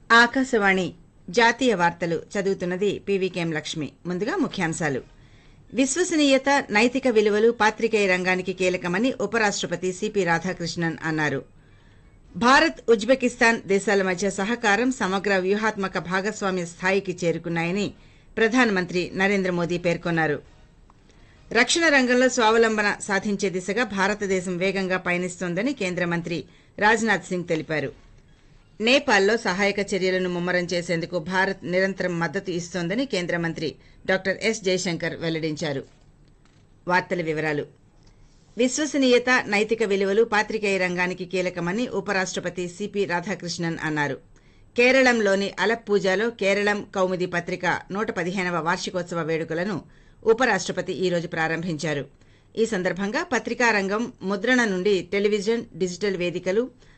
ఆకాశవాణి జాతీయ వార్తలు చదువుతున్నది పీవీకేఎం లక్ష్మి ముందుగా ముఖ్యాంశాలు విశ్వసనీయత నైతిక విలువలు పాత్రికేయ రంగానికి కీలకమని ఉపరాష్టపతి సిపి రాధాకృష్ణన్ అన్నారు భారత్ ఉజ్బెకిస్తాన్ దేశాల మధ్య సహకారం సమగ్ర వ్యూహాత్మక భాగస్వామ్య స్థాయికి చేరుకున్నాయని ప్రధానమంత్రి నరేంద్ర మోదీ పేర్కొన్నారు రక్షణ రంగంలో స్వావలంబన సాధించే దిశగా భారతదేశం వేగంగా పయనిస్తోందని కేంద్ర మంత్రి రాజ్నాథ్ సింగ్ తెలిపారు నేపాల్లో సహాయక చర్యలను ముమ్మరం చేసేందుకు భారత్ నిరంతరం మద్దతు ఇస్తోందని కేంద్ర మంత్రి డాక్టర్ ఎస్ జయశంకర్ వెల్లడించారు వార్తల వివరాలు విశ్వసనీయత నైతిక విలువలు పాత్రికేయ రంగానికి కీలకమని ఉపరాష్టపతి సిపి రాధాకృష్ణన్ అన్నారు కేరళంలోని అలప్పూజాలో కేరళం కౌముది పత్రిక నూట పదిహేనవ వార్షికోత్సవ వేడుకలను ఉపరాష్టపతి ఈ రోజు ప్రారంభించారు ఈ సందర్భంగా పత్రికా రంగం ముద్రణ నుండి టెలివిజన్ డిజిటల్ వేదికలు